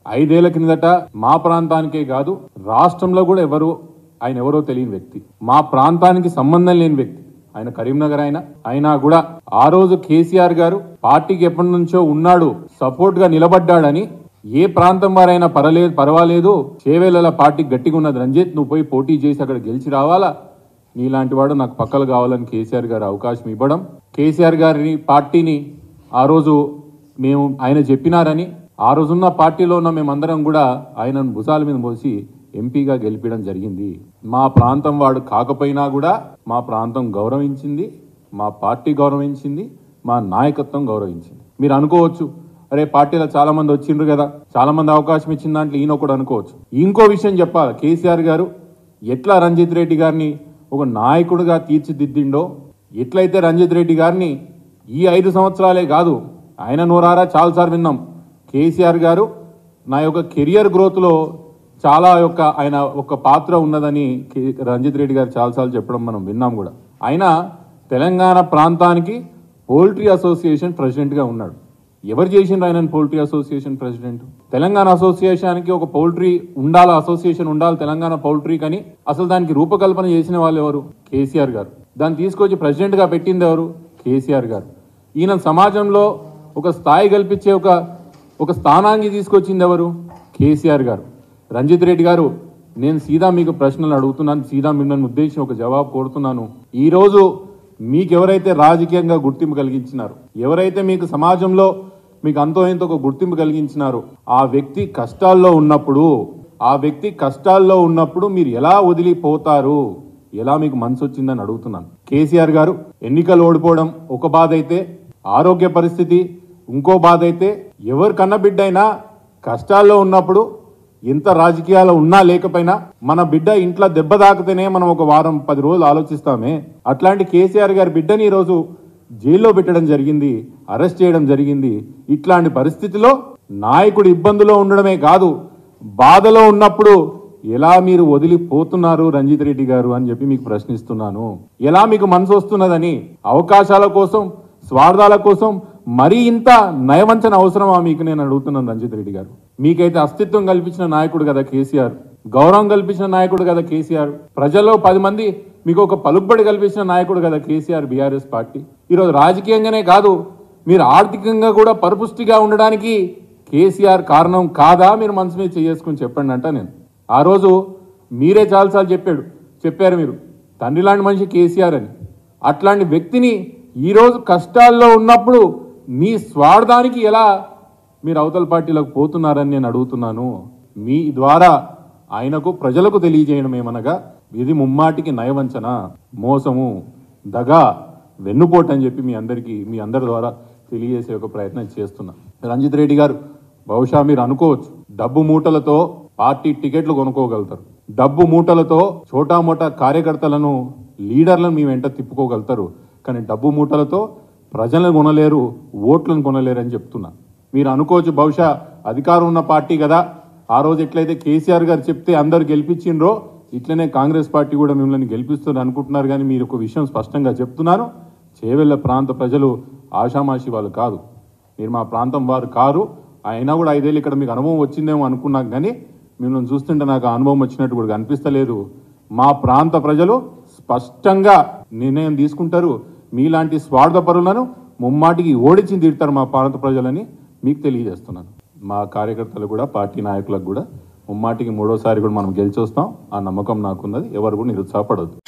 ఐదేళ్ల కిందట మా ప్రాంతానికే కాదు రాష్ట్రంలో కూడా ఎవరు ఆయన ఎవరో తెలియని వ్యక్తి మా ప్రాంతానికి సంబంధం లేని వ్యక్తి ఆయన కరీంనగర్ ఆయన అయినా కూడా ఆ రోజు కేసీఆర్ గారు పార్టీకి ఎప్పటి నుంచో ఉన్నాడు సపోర్ట్ గా నిలబడ్డాడని ఏ ప్రాంతం వారైనా పర్వాలేదు పర్వాలేదు చేవేళ్ళ పార్టీ గట్టిగా ఉన్నది రంజిత్ నువ్వు పోయి పోటీ చేసి అక్కడ గెలిచి రావాలా నీలాంటి వాడు నాకు పక్కలు కావాలని కేసీఆర్ గారు అవకాశం ఇవ్వడం కేసీఆర్ గారిని పార్టీని ఆ రోజు మేము ఆయన చెప్పినారని ఆ రోజున్న పార్టీలో ఉన్న మేమందరం కూడా ఆయనను భుజాల మీద మోసి ఎంపీగా గెలిపించడం జరిగింది మా ప్రాంతం వాడు కాకపోయినా కూడా మా ప్రాంతం గౌరవించింది మా పార్టీ గౌరవించింది మా నాయకత్వం గౌరవించింది మీరు అనుకోవచ్చు అరే పార్టీలో చాలా మంది వచ్చిండ్రు కదా చాలా మంది అవకాశం ఇచ్చిన దాంట్లో ఈయన కూడా అనుకోవచ్చు ఇంకో విషయం చెప్పాలి కేసీఆర్ గారు ఎట్లా రంజిత్ రెడ్డి గారిని ఒక నాయకుడిగా తీర్చిదిద్దిండో ఎట్లయితే రంజిత్ రెడ్డి గారిని ఈ ఐదు సంవత్సరాలే కాదు ఆయన నోరారా చాలాసార్లు విన్నాం కేసీఆర్ గారు నా యొక్క కెరియర్ గ్రోత్లో చాలా యొక్క ఆయన ఒక పాత్ర ఉన్నదని కే- రంజిత్ రెడ్డి గారు చాలాసార్లు చెప్పడం మనం విన్నాం కూడా ఆయన తెలంగాణ ప్రాంతానికి పోల్ట్రీ అసోసియేషన్ ప్రెసిడెంట్గా ఉన్నాడు ఎవరు చేసిండ్రు ఆయన పోల్ట్రీ అసోసియేషన్ ప్రెసిడెంట్ తెలంగాణ అసోసియేషన్కి ఒక పౌల్ట్రీ ఉండాలి అసోసియేషన్ ఉండాలి తెలంగాణ పౌల్ట్రీ కానీ అసలు దానికి రూపకల్పన చేసిన వాళ్ళు ఎవరు కేసీఆర్ గారు దాన్ని తీసుకొచ్చి ప్రెసిడెంట్ గా పెట్టింది ఎవరు కేసీఆర్ గారు ఈయన సమాజంలో ఒక స్థాయి కల్పించే ఒక ఒక స్థానాన్ని తీసుకొచ్చింది ఎవరు కేసీఆర్ గారు రంజిత్ రెడ్డి గారు నేను సీదా మీకు ప్రశ్నలు అడుగుతున్నాను సీదా మిమ్మల్ని ఉద్దేశించి ఒక జవాబు కోరుతున్నాను ఈ రోజు మీకు ఎవరైతే రాజకీయంగా గుర్తింపు కలిగించినారు ఎవరైతే మీకు సమాజంలో మీకు అంతో ఎంతో ఒక గుర్తింపు కలిగించినారు ఆ వ్యక్తి కష్టాల్లో ఉన్నప్పుడు ఆ వ్యక్తి కష్టాల్లో ఉన్నప్పుడు మీరు ఎలా వదిలిపోతారు ఎలా మీకు మనసు వచ్చిందని అడుగుతున్నాను కేసీఆర్ గారు ఎన్నికలు ఓడిపోవడం ఒక బాధ అయితే ఆరోగ్య పరిస్థితి ఇంకో బాధ అయితే ఎవరు కన్నబిడ్డ అయినా కష్టాల్లో ఉన్నప్పుడు ఎంత రాజకీయాలు ఉన్నా లేకపోయినా మన బిడ్డ ఇంట్లో దెబ్బ తాకితేనే మనం ఒక వారం పది రోజులు ఆలోచిస్తామే అట్లాంటి కేసీఆర్ గారి బిడ్డని ఈరోజు జైల్లో పెట్టడం జరిగింది అరెస్ట్ చేయడం జరిగింది ఇట్లాంటి పరిస్థితిలో నాయకుడు ఇబ్బందులో ఉండడమే కాదు బాధలో ఉన్నప్పుడు ఎలా మీరు వదిలిపోతున్నారు రంజిత్ రెడ్డి గారు అని చెప్పి మీకు ప్రశ్నిస్తున్నాను ఎలా మీకు మనసు వస్తున్నదని అవకాశాల కోసం స్వార్థాల కోసం మరీ ఇంత నయవంచన అవసరమా మీకు నేను అడుగుతున్నాను రంజిత్ రెడ్డి గారు మీకైతే అస్తిత్వం కల్పించిన నాయకుడు కదా కేసీఆర్ గౌరవం కల్పించిన నాయకుడు కదా కేసీఆర్ ప్రజల్లో పది మంది మీకు ఒక పలుకుబడి కల్పించిన నాయకుడు కదా కేసీఆర్ బీఆర్ఎస్ పార్టీ ఈరోజు రాజకీయంగానే కాదు మీరు ఆర్థికంగా కూడా పరిపుష్టిగా ఉండడానికి కేసీఆర్ కారణం కాదా మీరు మనసు మీద చేసుకుని చెప్పండి అంట నేను ఆ రోజు మీరే చాలాసార్లు చెప్పాడు చెప్పారు మీరు తండ్రి లాంటి మనిషి కేసీఆర్ అని అట్లాంటి వ్యక్తిని ఈరోజు కష్టాల్లో ఉన్నప్పుడు మీ స్వార్థానికి ఎలా మీరు అవతల పార్టీలకు పోతున్నారని నేను అడుగుతున్నాను మీ ద్వారా ఆయనకు ప్రజలకు తెలియజేయడం ఏమనగా ఇది ముమ్మాటికి నయవంచన మోసము దగా వెన్నుపోటు అని చెప్పి మీ అందరికీ మీ అందరి ద్వారా తెలియజేసే ఒక ప్రయత్నం చేస్తున్నా రంజిత్ రెడ్డి గారు బహుశా మీరు అనుకోవచ్చు డబ్బు మూటలతో పార్టీ టికెట్లు కొనుక్కోగలుగుతారు డబ్బు మూటలతో చోటా మోటా కార్యకర్తలను లీడర్లను మీ వెంట తిప్పుకోగలుగుతారు కానీ డబ్బు మూటలతో ప్రజలను కొనలేరు ఓట్లను కొనలేరు అని చెప్తున్నా మీరు అనుకోవచ్చు బహుశా అధికారం ఉన్న పార్టీ కదా ఆ రోజు ఎట్లయితే కేసీఆర్ గారు చెప్తే అందరు గెలిపించిండ్రో ఇట్లనే కాంగ్రెస్ పార్టీ కూడా మిమ్మల్ని గెలిపిస్తుంది అనుకుంటున్నారు కానీ మీరు ఒక విషయం స్పష్టంగా చెప్తున్నాను చేవెళ్ళ ప్రాంత ప్రజలు ఆషామాషి వాళ్ళు కాదు మీరు మా ప్రాంతం వారు కారు అయినా కూడా ఐదేళ్ళు ఇక్కడ మీకు అనుభవం వచ్చిందేమో అనుకున్నాం కానీ మిమ్మల్ని చూస్తుంటే నాకు ఆ అనుభవం వచ్చినట్టు కూడా కనిపిస్తలేదు మా ప్రాంత ప్రజలు స్పష్టంగా నిర్ణయం తీసుకుంటారు మీలాంటి స్వార్థపరులను ముమ్మాటికి ఓడించి తీరుతారు మా ప్రాంత ప్రజలని మీకు తెలియజేస్తున్నాను మా కార్యకర్తలు కూడా పార్టీ నాయకులకు కూడా ముమ్మాటికి మూడోసారి కూడా మనం గెలిచి వస్తాం ఆ నమ్మకం నాకున్నది ఎవరు కూడా నిరుత్సాహపడద్దు